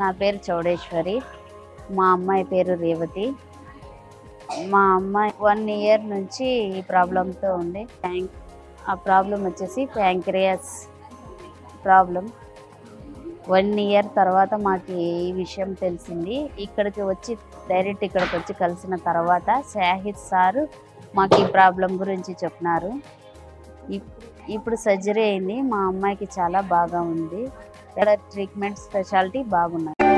పేరు చౌడేశ్వరి మా అమ్మాయి పేరు రేవతి మా అమ్మాయి వన్ ఇయర్ నుంచి ఈ ప్రాబ్లంతో ఉంది ప్యాంక్ ఆ ప్రాబ్లం వచ్చేసి ప్యాంక్రియాస్ ప్రాబ్లం వన్ ఇయర్ తర్వాత మాకు ఈ విషయం తెలిసింది ఇక్కడికి వచ్చి డైరెక్ట్ ఇక్కడికి వచ్చి కలిసిన తర్వాత షాహిద్ సారు మాకు ఈ ప్రాబ్లం గురించి చెప్పినారు ఇప్- ఇప్పుడు సర్జరీ అయింది మా అమ్మాయికి చాలా బాగా ఉంది ఇక్కడ ట్రీట్మెంట్ స్పెషాలిటీ బాగున్నాయి